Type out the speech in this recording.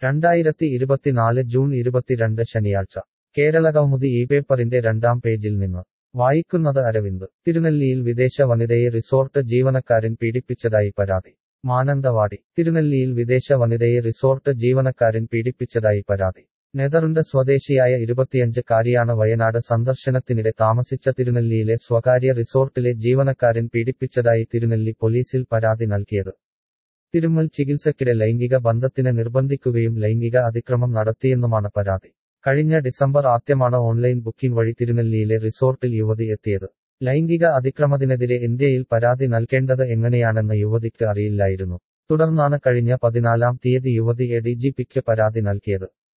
രണ്ടായിരത്തി ഇരുപത്തിനാല് ജൂൺ ഇരുപത്തിരണ്ട് ശനിയാഴ്ച കേരള കൗമുദി ഈ പേപ്പറിന്റെ രണ്ടാം പേജിൽ നിന്ന് വായിക്കുന്നത് അരവിന്ദ് തിരുനെല്ലിയിൽ വിദേശ വനിതയെ റിസോർട്ട് ജീവനക്കാരൻ പീഡിപ്പിച്ചതായി പരാതി മാനന്തവാടി തിരുനെല്ലിയിൽ വിദേശ വനിതയെ റിസോർട്ട് ജീവനക്കാരൻ പീഡിപ്പിച്ചതായി പരാതി നെതർലൻഡ് സ്വദേശിയായ ഇരുപത്തിയഞ്ചുകാരിയാണ് വയനാട് സന്ദർശനത്തിനിടെ താമസിച്ച തിരുനെല്ലിയിലെ സ്വകാര്യ റിസോർട്ടിലെ ജീവനക്കാരൻ പീഡിപ്പിച്ചതായി തിരുനെല്ലി പോലീസിൽ പരാതി നൽകിയത് തിരുമൽ ചികിത്സക്കിടെ ലൈംഗിക ബന്ധത്തിന് നിർബന്ധിക്കുകയും ലൈംഗിക അതിക്രമം നടത്തിയെന്നുമാണ് പരാതി കഴിഞ്ഞ ഡിസംബർ ആദ്യമാണ് ഓൺലൈൻ ബുക്കിംഗ് വഴി തിരുനെല്ലിയിലെ റിസോർട്ടിൽ യുവതി എത്തിയത് ലൈംഗിക അതിക്രമത്തിനെതിരെ ഇന്ത്യയിൽ പരാതി നൽകേണ്ടത് എങ്ങനെയാണെന്ന് യുവതിക്ക് അറിയില്ലായിരുന്നു തുടർന്നാണ് കഴിഞ്ഞ പതിനാലാം തീയതി യുവതി എ ഡിജിപിക്ക് പരാതി നൽകിയത്